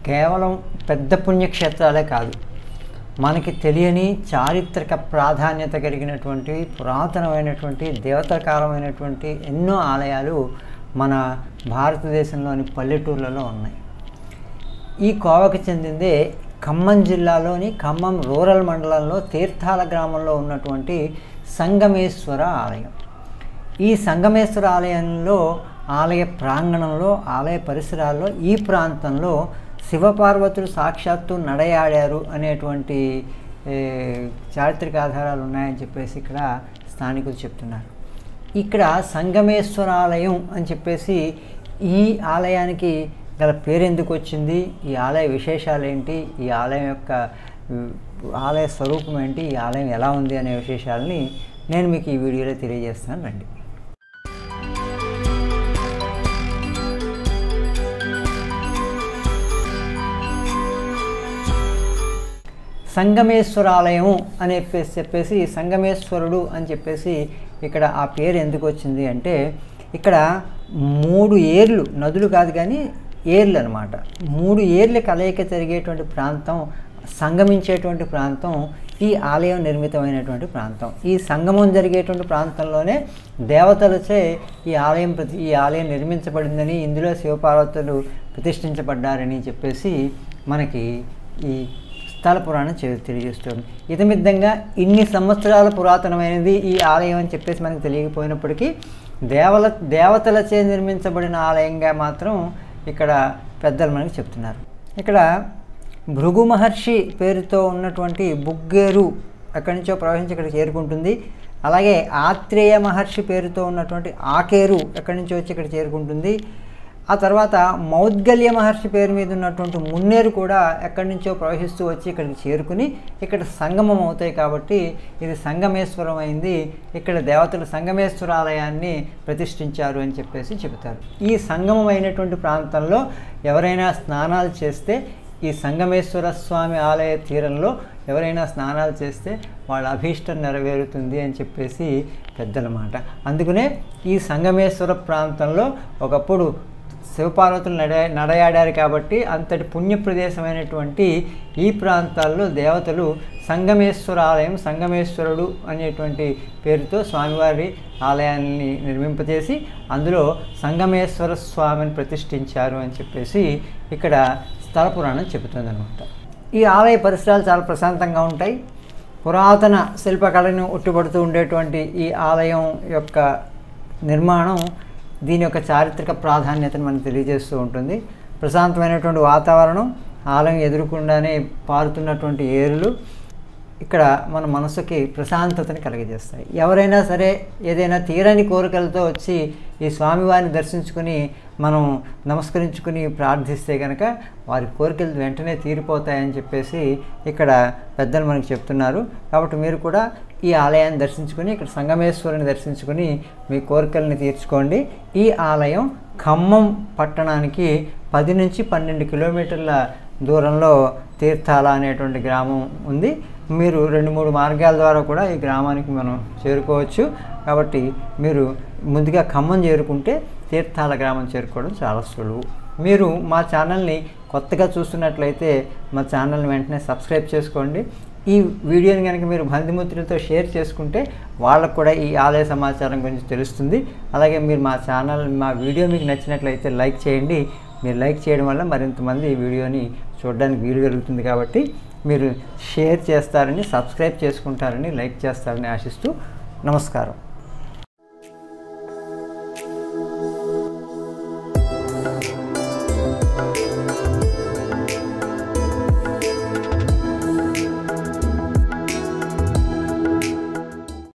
కేవలం పెద్ద పుణ్యక్షేత్రాలే కాదు మనకి తెలియని చారిత్రక ప్రాధాన్యత కలిగినటువంటి పురాతనమైనటువంటి దేవతాకారమైనటువంటి ఎన్నో ఆలయాలు మన భారతదేశంలోని పల్లెటూర్లలో ఉన్నాయి ఈ కోవకు చెందిందే ఖమ్మం జిల్లాలోని ఖమ్మం రూరల్ మండలంలో తీర్థాల గ్రామంలో ఉన్నటువంటి సంగమేశ్వర ఆలయం ఈ సంగమేశ్వర ఆలయంలో ఆలయ ప్రాంగణంలో ఆలయ పరిసరాల్లో ఈ ప్రాంతంలో శివపార్వతులు సాక్షాత్తు నడయాడారు అనేటువంటి ఏ, చారిత్రక ఆధారాలు ఉన్నాయని చెప్పేసి ఇక్కడ స్థానికులు చెప్తున్నారు ఇక్కడ సంగమేశ్వర ఆలయం అని చెప్పేసి ఈ ఆలయానికి గల పేరు ఎందుకు వచ్చింది ఈ ఆలయ విశేషాలు ఏంటి ఈ ఆలయం యొక్క ఉ, ఆలయ స్వరూపం ఏంటి ఈ ఆలయం ఎలా ఉంది అనే విశేషాలని నేను మీకు ఈ వీడియోలో తెలియజేస్తాను రండి సంగమేశ్వరాలయం అని చెప్పేసి చెప్పేసి సంగమేశ్వరుడు అని చెప్పేసి ఇక్కడ ఆ పేరు ఎందుకు వచ్చింది అంటే ఇక్కడ మూడు ఏర్లు నదులు కాదు కానీ ఏర్లు అనమాట మూడు ఏర్ల కలయిక జరిగేటువంటి ప్రాంతం సంగమించేటువంటి ప్రాంతం ఈ ఆలయం నిర్మితమైనటువంటి ప్రాంతం ఈ సంగమం జరిగేటువంటి ప్రాంతంలోనే దేవతలచే ఈ ఆలయం ప్రతి ఈ ఆలయం నిర్మించబడిందని ఇందులో శివపార్వతులు ప్రతిష్ఠించబడ్డారని చెప్పేసి మనకి ఈ స్థల పురాణం చె- తెలియజేస్తుంది ఇతమిద్దంగా ఇన్ని సంవత్సరాల పురాతనమైనది ఈ ఆలయం అని చెప్పేసి మనకు తెలియకపోయినప్పటికీ దేవల దేవతలచే నిర్మించబడిన ఆలయంగా మాత్రం ఇక్కడ పెద్దలు మనకు చెప్తున్నారు ఇక్కడ భృగు మహర్షి పేరుతో ఉన్నటువంటి బుగ్గేరు ఎక్కడి నుంచో ప్రవహించి ఇక్కడ చేరుకుంటుంది అలాగే ఆత్రేయ మహర్షి పేరుతో ఉన్నటువంటి ఆకేరు ఎక్కడి నుంచో వచ్చి ఇక్కడ చేరుకుంటుంది ఆ తర్వాత మౌద్గల్య మహర్షి పేరు మీద ఉన్నటువంటి మున్నేరు కూడా ఎక్కడి నుంచో ప్రవహిస్తూ వచ్చి ఇక్కడికి చేరుకుని ఇక్కడ సంగమం అవుతాయి కాబట్టి ఇది సంగమేశ్వరం అయింది ఇక్కడ దేవతలు సంగమేశ్వరాలయాన్ని ప్రతిష్ఠించారు అని చెప్పేసి చెబుతారు ఈ సంగమం అయినటువంటి ప్రాంతంలో ఎవరైనా స్నానాలు చేస్తే ఈ సంగమేశ్వర స్వామి ఆలయ తీరంలో ఎవరైనా స్నానాలు చేస్తే వాళ్ళ అభీష్టం నెరవేరుతుంది అని చెప్పేసి పెద్దల మాట అందుకనే ఈ సంగమేశ్వర ప్రాంతంలో ఒకప్పుడు శివపార్వతులు నడ నడయాడారు కాబట్టి అంతటి పుణ్య ప్రదేశమైనటువంటి ఈ ప్రాంతాల్లో దేవతలు సంగమేశ్వర ఆలయం సంగమేశ్వరుడు అనేటువంటి పేరుతో స్వామివారి ఆలయాన్ని నిర్మింపజేసి అందులో సంగమేశ్వర స్వామిని ప్రతిష్ఠించారు అని చెప్పేసి ఇక్కడ స్థల పురాణం చెబుతుందన్నమాట ఈ ఆలయ పరిసరాలు చాలా ప్రశాంతంగా ఉంటాయి పురాతన శిల్పకళను ఉట్టుపడుతూ ఉండేటువంటి ఈ ఆలయం యొక్క నిర్మాణం దీని యొక్క చారిత్రక ప్రాధాన్యతను మనకు తెలియజేస్తూ ఉంటుంది ప్రశాంతమైనటువంటి వాతావరణం ఆలయం ఎదురుకుండానే పారుతున్నటువంటి ఏరులు ఇక్కడ మన మనసుకి ప్రశాంతతని కలుగజేస్తాయి ఎవరైనా సరే ఏదైనా తీరని కోరికలతో వచ్చి ఈ స్వామివారిని దర్శించుకుని మనం నమస్కరించుకుని ప్రార్థిస్తే కనుక వారి కోరికలు వెంటనే తీరిపోతాయని చెప్పేసి ఇక్కడ పెద్దలు మనకి చెప్తున్నారు కాబట్టి మీరు కూడా ఈ ఆలయాన్ని దర్శించుకుని ఇక్కడ సంగమేశ్వరుని దర్శించుకుని మీ కోరికల్ని తీర్చుకోండి ఈ ఆలయం ఖమ్మం పట్టణానికి పది నుంచి పన్నెండు కిలోమీటర్ల దూరంలో తీర్థాల అనేటువంటి గ్రామం ఉంది మీరు రెండు మూడు మార్గాల ద్వారా కూడా ఈ గ్రామానికి మనం చేరుకోవచ్చు కాబట్టి మీరు ముందుగా ఖమ్మం చేరుకుంటే తీర్థాల గ్రామం చేరుకోవడం చాలా సులువు మీరు మా ఛానల్ని కొత్తగా చూస్తున్నట్లయితే మా ఛానల్ని వెంటనే సబ్స్క్రైబ్ చేసుకోండి ఈ వీడియోని కనుక మీరు బంధుమిత్రులతో షేర్ చేసుకుంటే వాళ్ళకు కూడా ఈ ఆలయ సమాచారం గురించి తెలుస్తుంది అలాగే మీరు మా ఛానల్ మా వీడియో మీకు నచ్చినట్లయితే లైక్ చేయండి మీరు లైక్ చేయడం వల్ల మరింతమంది ఈ వీడియోని చూడడానికి వీలు కలుగుతుంది కాబట్టి మీరు షేర్ చేస్తారని సబ్స్క్రైబ్ చేసుకుంటారని లైక్ చేస్తారని ఆశిస్తూ నమస్కారం